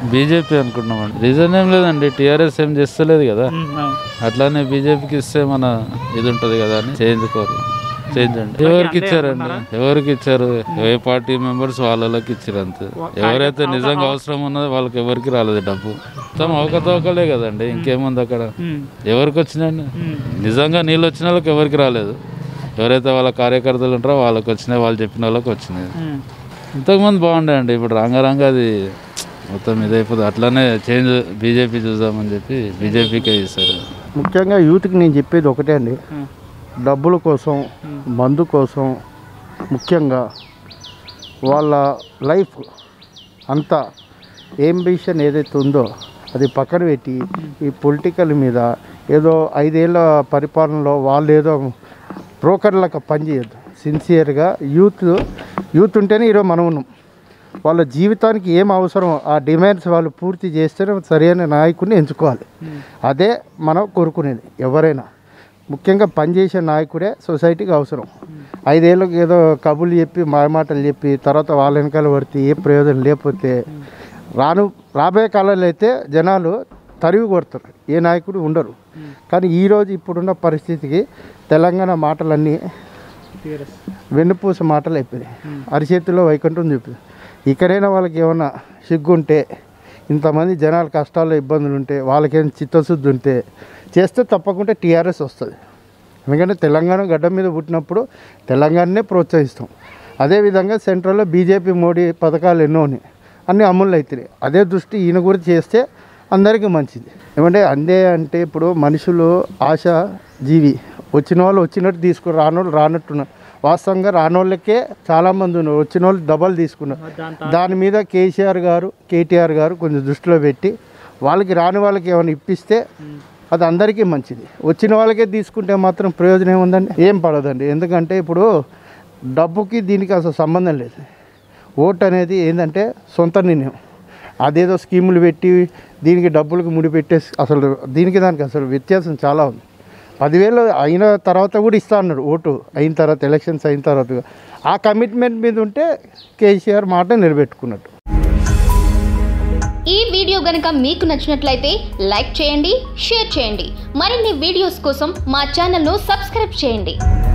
BJP అనుకుంటున్నామండి reason ఏం లేదండి టీఆర్ఎస్ ఏం చేస్తలేదు కదా ఉమ్, అవును. అట్లానే బీజేపీకి ఇస్తే మన ఇది ఉంటుంది కదా అని చేంజ్ కోరు చేంజ్ అండి ఎవరికి ఇచ్చారండి ఎవరికి ఇచ్చారు ఏ పార్టీ మెంబర్స్ వాళ్ళకి ఇచ్చారు అంతే ఎవరైతే నిజంగా అవసరం ఉన్నదో వాళ్ళకి ఎవరికి రాలేదు డబ్బు మొత్తం అవకతవకలే కదండి ఇంకేముంది అక్కడ ఉమ్, ఎవరికి వచ్చినాయండి ఉమ్, నిజంగా నీళ్ళు వచ్చిన వాళ్ళకి ఎవరికి రాలేదు ఎవరైతే వాళ్ళ కార్యకర్తలు ఉంటారో వాళ్ళకి వచ్చినాయి వాళ్ళు చెప్పిన వాళ్ళకి వచ్చినాయి ఉమ్. ఇంతకుముందు బాగుండే అండి ఇప్పుడు రాంగ రాంగ అది మొత్తం ఇదైపోతుంది అట్లానే చేంజ్ బీజేపీ చూద్దామని చెప్పి బీజేపీకే ఇస్తారు ముఖ్యంగా యూత్కి నేను చెప్పేది ఒకటే అండి ఉమ్. డబ్బుల కోసం మందు కోసం ముఖ్యంగా వాళ్ళ లైఫ్ అంతా ఏంబిషన్ ఏదైతే ఉందో అది పక్కన పెట్టి ఈ పొలిటికల్ మీద ఏదో ఐదేళ్ల పరిపాలనలో వాళ్ళు ఏదో బ్రోకర్లకు పనిచేయద్దు సిన్సియర్గా యూత్ యూత్ ఉంటేనే ఈరోజు మనం ఉన్నాం వాళ్ళ జీవితానికి ఏం అవసరం ఆ డిమాండ్స్ వాళ్ళు పూర్తి చేస్తేనే సరైన నాయకుడిని ఎంచుకోవాలి అదే మనం కోరుకునేది ఎవరైనా ముఖ్యంగా పనిచేసే నాయకుడే సొసైటీకి అవసరం ఐదేళ్ళకి ఏదో కబుర్లు చెప్పి మాయమాటలు చెప్పి తర్వాత వాళ్ళ వెనకాల పడితే ఏ ప్రయోజనం లేకపోతే రాను రాబోయే కాలంలో అయితే జనాలు తరివి కొడతారు ఏ నాయకుడు ఉండరు కానీ ఈరోజు ఇప్పుడున్న పరిస్థితికి తెలంగాణ మాటలన్నీ టీఆర్ఎస్. వెన్నుపూస మాటలు అయిపోయినాయి అరిచేతిలో వైకుంఠం చూపి ఇక్కడైనా వాళ్ళకి ఏమన్నా సిగ్గుంటే ఇంతమంది జనాల కష్టాల్లో ఇబ్బందులు ఉంటే వాళ్ళకేం చిత్తశుద్ధి ఉంటే చేస్తే తప్పకుండా టీఆర్ఎస్ వస్తుంది ఎందుకంటే తెలంగాణ గడ్డ మీద పుట్టినప్పుడు తెలంగాణనే ప్రోత్సహిస్తాం అదేవిధంగా సెంట్రల్లో బీజేపీ మోడీ పథకాలు ఎన్నో ఉన్నాయి అన్నీ అమలు అవుతున్నాయి అదే దృష్టి ఈయన కూడా చేస్తే అందరికీ మంచిది ఏమంటే అందే అంటే ఇప్పుడు మనుషులు ఆశ జీవి వచ్చిన వాళ్ళు వచ్చినట్టు తీసుకుని రానోళ్ళు రానట్టున్నారు వాస్తవంగా రానోళ్ళకే చాలామంది ఉన్నారు వచ్చిన వాళ్ళు డబల్ తీసుకున్నారు దాని దాని మీద కేసీఆర్ గారు కేటీఆర్ గారు కొంచెం దృష్టిలో పెట్టి వాళ్ళకి రాని వాళ్ళకి ఏమైనా ఇప్పిస్తే అది అందరికీ మంచిది వచ్చిన వాళ్ళకే తీసుకుంటే మాత్రం ప్రయోజనం ఏముందండి ఏం పడదండి ఎందుకంటే ఇప్పుడు డబ్బుకి దీనికి అసలు సంబంధం లేదు ఓట్ అనేది ఏంటంటే సొంత నిర్ణయం అదేదో స్కీములు పెట్టి దీనికి డబ్బులకు ముడిపెట్టే అసలు దీనికి దానికి అసలు వ్యత్యాసం చాలా ఉంది పదివేలు అయిన తర్వాత కూడా ఇస్తా అన్నాడు ఓటు అయిన తర్వాత ఎలక్షన్స్ అయిన తర్వాత ఆ కమిట్మెంట్ మీద ఉంటే కేసీఆర్ మాట నిలబెట్టుకున్నట్టు ఈ వీడియో గనుక మీకు నచ్చినట్లయితే లైక్ చేయండి షేర్ చేయండి మరిన్ని వీడియోస్ కోసం మా ఛానల్ను సబ్స్క్రైబ్ చేయండి